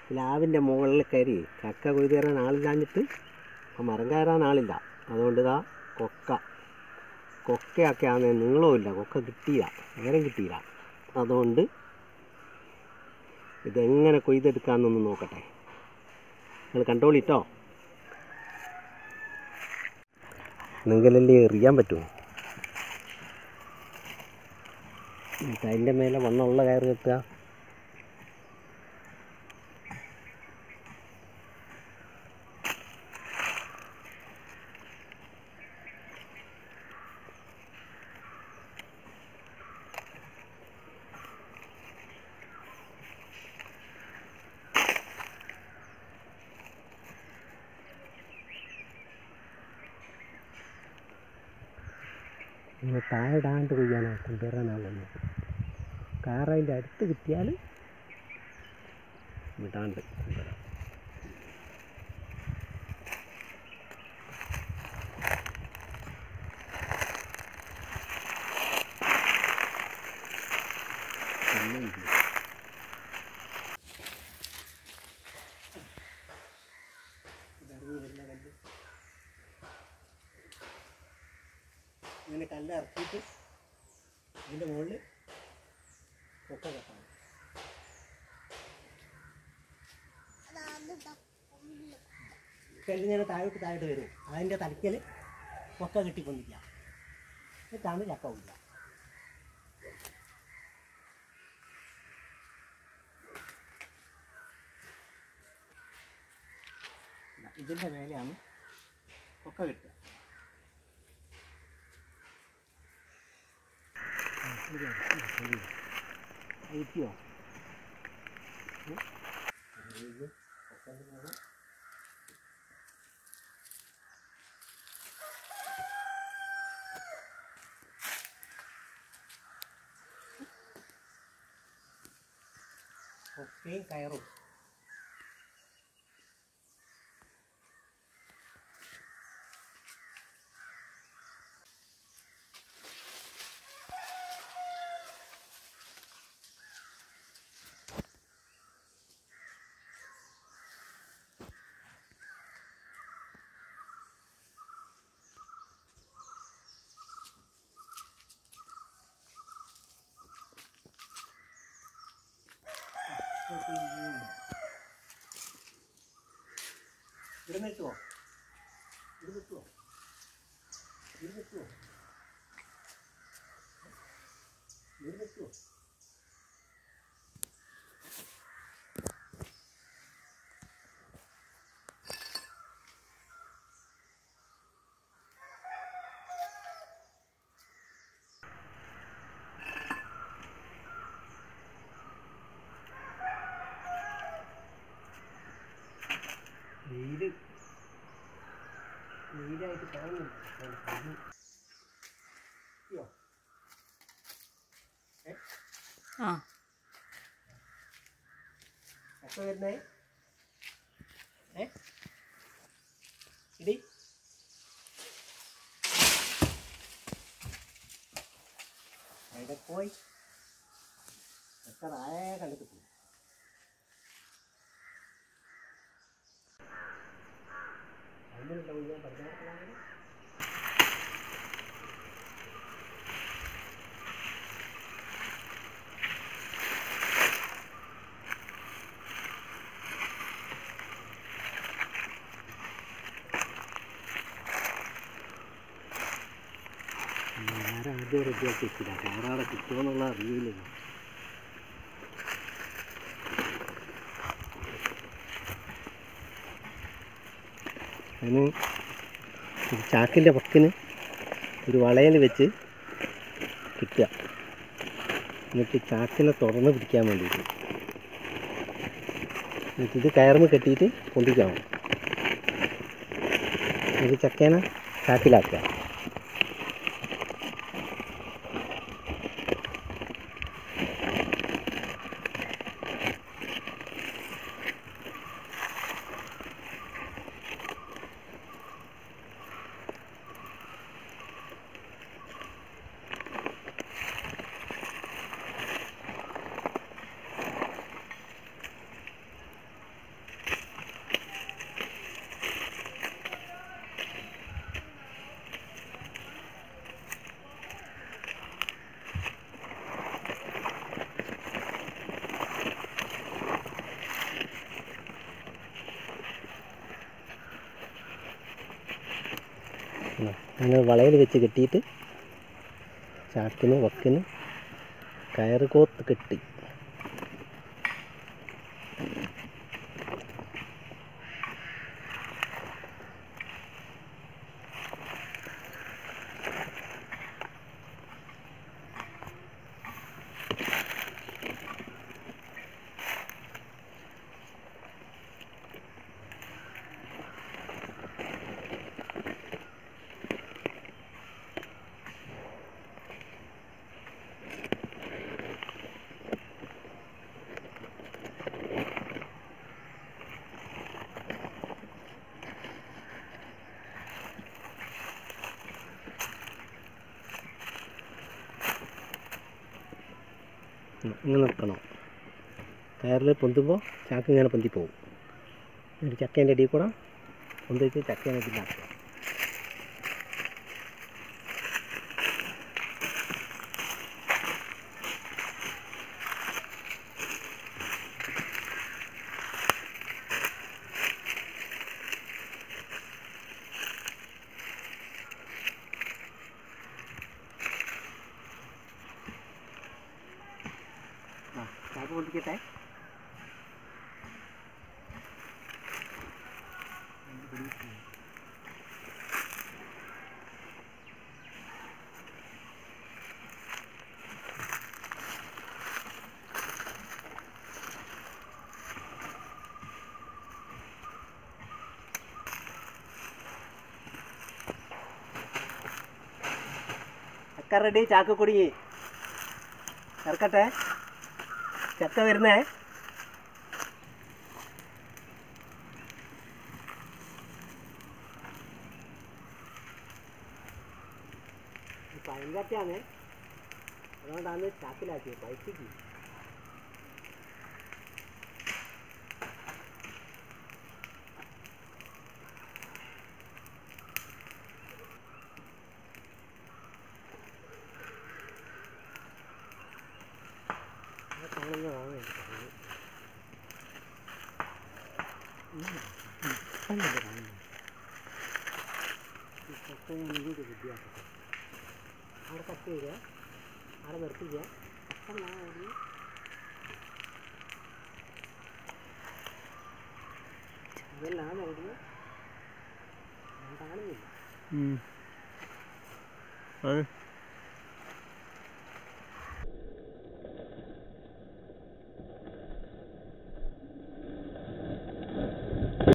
പ്ലാവിൻ്റെ മുകളിൽ കയറി ചക്ക കൊയ്ത് കയറാൻ ആളില്ലാഞ്ഞിട്ട് ആ മരം കയറാൻ ആളില്ല അതുകൊണ്ട് ഇതാ കൊക്ക കൊക്കയൊക്കെ ആണ് നീളവും ഇല്ല കൊക്ക കിട്ടിയില്ല നേരം കിട്ടിയില്ല അതുകൊണ്ട് ഇതെങ്ങനെ കൊയ്തെടുക്കാമെന്നൊന്ന് നോക്കട്ടെ നിങ്ങൾ കണ്ടോളിട്ടോ നിങ്ങളല്ലേ എറിയാൻ പറ്റുമോ എന്നിട്ട് അതിൻ്റെ മേലെ മണ്ണുള്ള കയറ് കെട്ടുക ഇങ്ങനെ താഴെടാണ്ട് കൊയ്യാനാ കൊണ്ടുവരാനാവുള്ളൂ കാർ അതിൻ്റെ അടുത്ത് കിട്ടിയാൽ വിടാണ്ട് കൊണ്ടുവരാം ഇങ്ങനെ കല്ല് ഇറക്കിയിട്ട് അതിൻ്റെ മുകളിൽ ഒക്കെ കെട്ടണം കല്ലിങ്ങനെ താഴോട്ട് താഴോട്ട് വരും അതിൻ്റെ തലയ്ക്കൽ പൊക്ക കെട്ടിക്കൊണ്ടിരിക്കുക എന്നിട്ടാണ് ചക്ക കൊള്ളുക ഇതിൻ്റെ മേലെയാണ് പൊക്ക കെട്ടുക അയക്കിയോ ഒക്കെയും കയറും ഇവിടെ നിൽക്കുമോ ഇവിടെ നിൽക്കുമോ ഇവിടെ നിൽക്കുമോ ഇവിടെ നിൽക്കുമോ വെയില് വെയിലായിട്ട് കാണുന്നില്ല അയ്യോ ആ എപ്പോ വരുന്നേ ഏ ഇടി എവിടെ പോയി എത്ര ആയ കണ്ടിട്ട് പോയി അതിനുണ്ടോ ഞാൻ പറഞ്ഞാൽ ആരാദ്യം റെഡിയാക്കി വെച്ചില്ല വേറെ കിട്ടുമെന്നുള്ള അറിയില്ലല്ലോ അതിന് ഒരു ചാക്കിൻ്റെ പക്കിന് ഒരു വളയിൽ വെച്ച് കിട്ടുക എന്നിട്ട് ചാക്കിനെ തുറന്ന് പിടിക്കാൻ വേണ്ടിയിട്ട് എന്നിട്ട് ഇത് കയറുമ്പോൾ കെട്ടിയിട്ട് പൊന്തിക്കാവും എന്നിട്ട് ചക്കേനെ ചാക്കിലാക്കുക അങ്ങനെ വളയിൽ വെച്ച് കെട്ടിയിട്ട് ചാക്കിന് വക്കിന് കയറ് കോത്ത് കെട്ടി ഉം, ഇങ്ങനെ നിൽക്കണം കയറിൽ പൊന്തുമ്പോൾ ചാക്ക് ഇങ്ങനെ പൊന്തിപ്പോവും ഒരു ചക്കേൻ്റെ അടിയിൽ കൂടെ പൊന്തിച്ച് ചക്കേനെ ഇതിലാക്കുക ആ ചാക്ക് പൊന്തിക്കട്ടെ ചക്ക റെഡി ചാക്ക് കുടുങ്ങി ഇറക്കട്ടെ ചക്ക വരുന്നേ പഴഞ്ചക്കയാണ് അതുകൊണ്ടാണ് ചാക്കിലാക്കിയത് പഴുത്തിക്ക് കാണുന്നതാണ് എനിക്ക് പറഞ്ഞത് ഇഷ്ടമല്ല കാണുന്നത് ഈ ചക്ക ഞാൻ ഇങ്ങോട്ട് ബുദ്ധിയാക്കട്ടെ അവിടെ കട്ട് ചെയ്യുക അവിടെ നിർത്തിക്കുക അപ്പം ഞാൻ ഒരു ഇതെല്ലാം അവിടെ ഞാൻ കാണുന്നില്ല അത്